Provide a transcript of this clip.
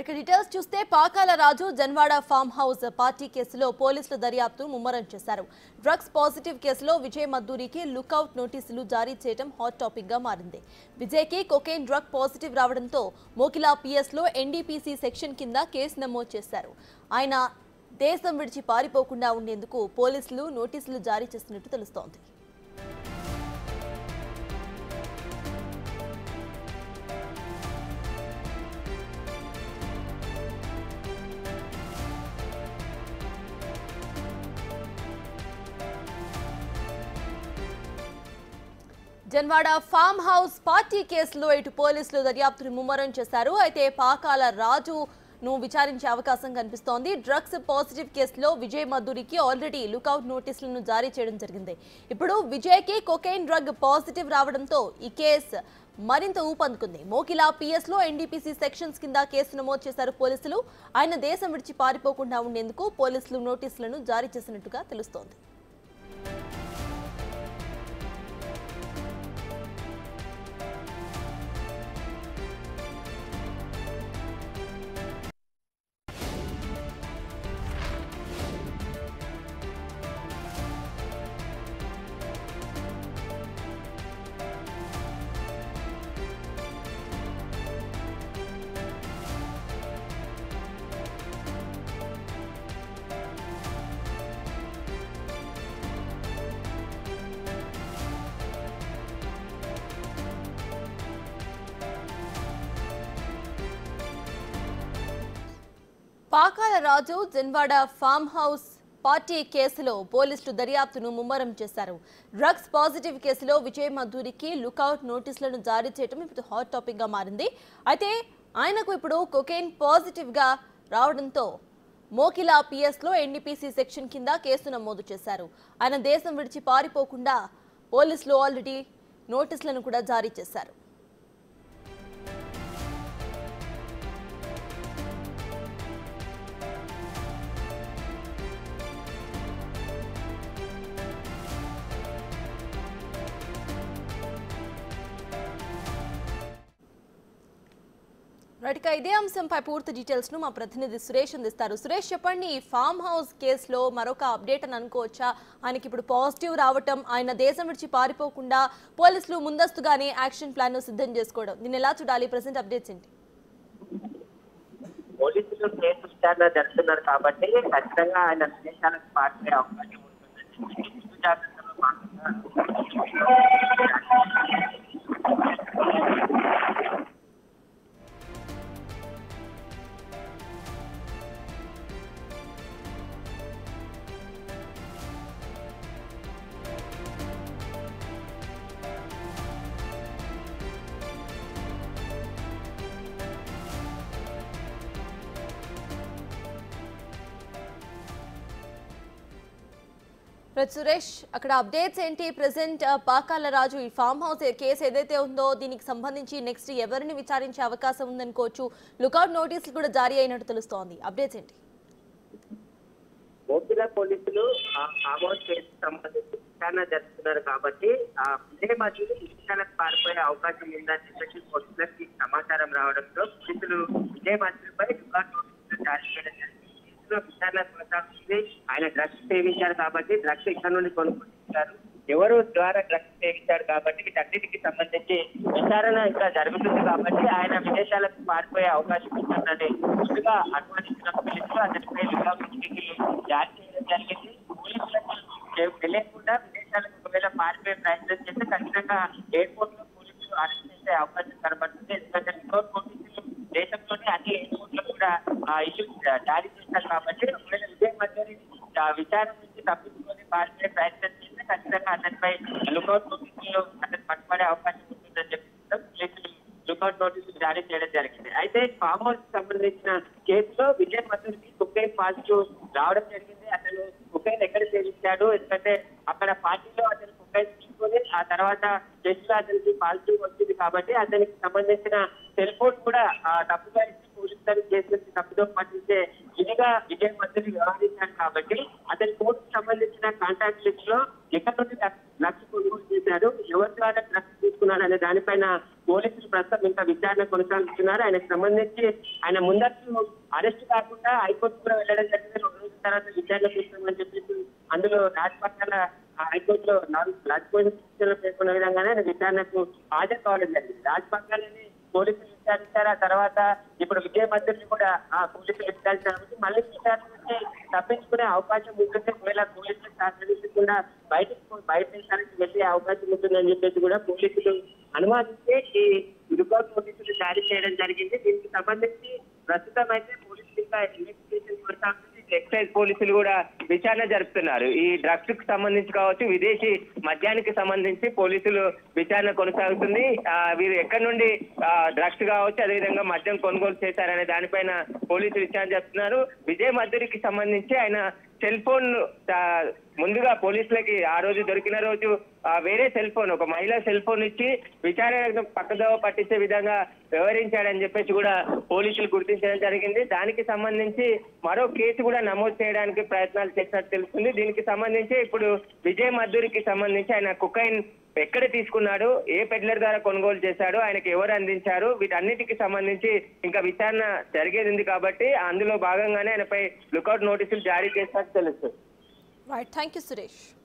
ఇక డీటెయిల్స్ చూస్తే Pakala Raju Janwada farm house party కేసులో పోలీసులు దర్యాప్తు ముమ్మరం చేశారు డ్రగ్స్ పాజిటివ్ కేసులో విజయ్ మద్దూరికి లుకౌట్ నోటీసులు జారీ చేయడం హాట్ టాపిక్ గా మారింది విజయ్కి కొకైన్ డ్రగ్ పాజిటివ్ రావడంతో మోకిలా పిఎస్ లో ఎన్డీపీసీ సెక్షన్ కింద కేసు నమోదు చేశారు ఆయన దేశం విడిచి పారిపోకుండా ఉండేందుకు పోలీసులు నోటీసులు జారీ చేస్తున్నట్టు తెలుస్తోంది జన్వాడ ఫామ్ హౌస్ పార్టీ కేసులో ఇటు పోలీసులు దర్యాప్తును ముమ్మరం చేశారు అయితే పాకాల రాజు ను విచారించే అవకాశం కనిపిస్తోంది డ్రగ్స్ పాజిటివ్ కేసులో విజయ్ మధురికి ఆల్రెడీ లుకౌట్ నోటీసులను జారీ చేయడం జరిగింది ఇప్పుడు విజయ్కి కొకైన్ డ్రగ్ పాజిటివ్ రావడంతో ఈ కేసు మరింత ఊపందుకుంది మోకిలా పిఎస్ లో ఎన్డీపీసీ సెక్షన్స్ కింద కేసు నమోదు చేశారు పోలీసులు ఆయన దేశం విడిచి పారిపోకుండా ఉండేందుకు పోలీసులు నోటీసులను జారీ చేసినట్టుగా తెలుస్తోంది Pakala Raju Janwada farm house party కేసులో పోలీసులు దర్యాప్తును ముమ్మరం చేశారు డ్రగ్స్ పాజిటివ్ కేసులో విజయ్ మధురికి లుకౌట్ నోటీసులను జారీ చేయడం ఇప్పుడు హాట్ టాపిక్ గా మారింది అయితే ఆయనకు ఇప్పుడు కొకైన్ పాజిటివ్ గా రావడంతో మోకిలా పిఎస్ లో ఎన్డీపీసీ సెక్షన్ కింద కేసు నమోదు చేశారు ఆయన దేశం విడిచి పారిపోకుండా పోలీసులు ఆల్రెడీ నోటీసులను కూడా జారీ చేశారు రైట్గా ఇదే అంశంపై పూర్తి డీటెయిల్స్ ను మా ప్రతినిధి సురేష్ అందిస్తారు సురేష్ చెప్పండి ఈ ఫామ్ హౌస్ కేసులో మరొక అప్డేట్ అని అనుకోవచ్చా ఆయనకి ఇప్పుడు పాజిటివ్ రావటం ఆయన దేశం విడిచి పారిపోకుండా పోలీసులు ముందస్తుగానే యాక్షన్ ప్లాన్ ను సిద్ధం చేసుకోవడం దీన్ని ఎలా చూడాలి ప్రెసెంట్ అప్డేట్స్ ఏంటి పోలీసులు కేసు విచారణ జరుపుతున్నారు కాబట్టి ఖచ్చితంగా ఆయన విదేశాలకు పారిపోయే అవకాశం ఉంటుందని ముందు జాగ్రత్తలో భాగంగా రైట్ సురేష్ అక్కడ అప్డేట్స్ ఏంటి ప్రెసెంట్ పాకాల రాజు ఈ ఫామ్ హౌస్ కేసు ఏదైతే ఉందో దీనికి సంబంధించి నెక్స్ట్ ఎవరిని విచారించే అవకాశం ఉందనుకోవచ్చు లుకౌట్ నోటీసులు కూడా జారీ అయినట్టు తెలుస్తోంది అప్డేట్స్ ఏంటి మోపిల పోలీసులు ఆ ఆమోద్ కేసు సంబంధించి విచారణ జరుపుతున్నారు కాబట్టి ఆ విజయ మధ్యలో విషయాలకు పారిపోయే అవకాశం ఉందని చెప్పేసి పోలీసులకి సమాచారం రావడంతో పోలీసులు విజయ మధ్యపై రికార్డ్ నోటీసులు జారీ చేయడం జరిగింది కేసులో విచారణ కొనసాగుతుంది ఆయన డ్రగ్స్ సేవించారు కాబట్టి డ్రగ్స్ ఇక్కడ నుండి కొనుక్కుంటారు ఎవరు ద్వారా డ్రగ్స్ సేవించారు కాబట్టి వీటన్నిటికి సంబంధించి విచారణ ఇంకా జరుగుతుంది కాబట్టి ఆయన విదేశాలకు పారిపోయే అవకాశం ఉంటుందని ముందుగా అనుమానించిన పోలీసులు అతనిపై లుకాకుడికి జారీ చేయడం జరిగింది పోలీసులకు తె- తెలియకుండా విదేశాలకు ఒకవేళ పారిపోయే ప్రయత్నం చేస్తే ఖచ్చితంగా ఎయిర్పోర్ట్ లో పోలీసులు అరెస్ట్ చేసే అవకాశం కనబడుతుంది ఎందుకంటే రిపోర్ట్ పోలీసులు దేశంలోని అన్ని ఎయిర్పోర్ట్ లో కూడా ఇష్యూ జారీ చేశారు కాబట్టి ఒకవేళ విజయ్ మధ్యని విచారణ నుంచి తప్పించుకొని పారిపోయే ప్రయత్నం చేస్తే ఖచ్చితంగా అతనిపై లుకౌట్ నోటీసులు అతను పట్టుబడే అవకాశం ఉంటుందని చెప్పి కూడా పోలీసులు లుకౌట్ నోటీసులు జారీ చేయడం జరిగింది అయితే ఫామ్ హౌస్ సంబంధించిన కేసులో విజయ్ మధుర్కి కుక్కైన్ పాజిటివ్ రావడం జరిగింది అతను కుక్కైన్ ఎక్కడ సేవించాడు ఎందుకంటే అక్కడ పార్టీలో అతను కుక్కైన్ తీసుకొని ఆ తర్వాత టెస్ట్ లో అతనికి పాజిటివ్ వచ్చింది కాబట్టి అతనికి సంబంధించిన సెల్ ఫోన్ కూడా ఆ, తప్పుగా ఇచ్చి పోలీసులు చేసిన తప్పుదో పట్టించే ఇదిగా విజయ్ మధురి వ్యవహరించాడు కాబట్టి అతని ఫోన్ సంబంధించిన కాంటాక్ట్ లిస్ట్ లో ఎక్కడ నుండి డ్రగ్స్ కొనుగోలు చేశాడు ఎవరి ద్వారా డ్రగ్స్ తీసుకున్నాడు తీసుకున్నాడు అనే దానిపైన పోలీసులు ప్రస్తుతం ఇంకా విచారణ కొనసాగిస్తున్నారు ఆయనకు సంబంధించి ఆయన ముందస్తు అరెస్ట్ కాకుండా హైకోర్టు కూడా వెళ్ళడం జరిగింది రెండు రోజుల తర్వాత విచారణ చేస్తామని చెప్పేసి అందులో రాజపక్షాల హైకోర్టులో నాలుగు రాజకోట పేర్కొన్న విధంగానే ఆయన విచారణకు హాజరు కావడం జరిగింది రాజపక్షాలని పోలీసులు విచారించారు ఆ తర్వాత ఇప్పుడు విజయ మంత్రిని కూడా ఆ పోలీసులు విచారించారు కాబట్టి మళ్ళీ విచారణ నుంచి తప్పించుకునే అవకాశం ఉంటుంది ఒకవేళ పోలీసులు సహకరించకుండా బయటకు బయట దేశానికి వెళ్ళే అవకాశం ఉంటుందని చెప్పేసి కూడా పోలీసులు అనుమానిస్తే ఈ రికార్డ్ నోటీసులు జారీ చేయడం జరిగింది దీనికి సంబంధించి ప్రస్తుతం అయితే పోలీసులు ఇంకా ఇన్వెస్టిగేషన్ కొనసాగుతుంది ఎక్సైజ్ పోలీసులు కూడా విచారణ జరుపుతున్నారు ఈ డ్రగ్స్ కు సంబంధించి కావచ్చు విదేశీ మద్యానికి సంబంధించి పోలీసులు విచారణ కొనసాగుతుంది ఆ, వీరు ఎక్కడి నుండి డ్రగ్స్ కావచ్చు అదేవిధంగా మద్యం కొనుగోలు చేశారనే దానిపైన పోలీసులు విచారణ జరుపుతున్నారు విజయ్ మధురికి సంబంధించి ఆయన సెల్ ఫోన్ ఆ, ముందుగా పోలీసులకి ఆ రోజు దొరికిన రోజు ఆ, వేరే సెల్ ఫోన్ ఒక మహిళ సెల్ ఫోన్ ఇచ్చి విచారణ పక్కదోవ పట్టించే విధంగా వ్యవహరించాడని చెప్పేసి కూడా పోలీసులు గుర్తించడం జరిగింది దానికి సంబంధించి మరో కేసు కూడా నమోదు చేయడానికి ప్రయత్నాలు చేసినట్టు తెలుస్తుంది దీనికి సంబంధించి ఇప్పుడు విజయ్ మద్దూరికి సంబంధించి ఆయన కుకైన్ ఎక్కడ తీసుకున్నాడు ఏ పెడ్లర్ ద్వారా కొనుగోలు చేశాడు ఆయనకి ఎవరు అందించారు వీటన్నిటికి సంబంధించి ఇంకా విచారణ జరిగేది ఉంది కాబట్టి అందులో భాగంగానే ఆయనపై లుకౌట్ నోటీసులు జారీ చేసినట్టు తెలుస్తుంది రైట్ థ్యాంక్ యూ సురేష్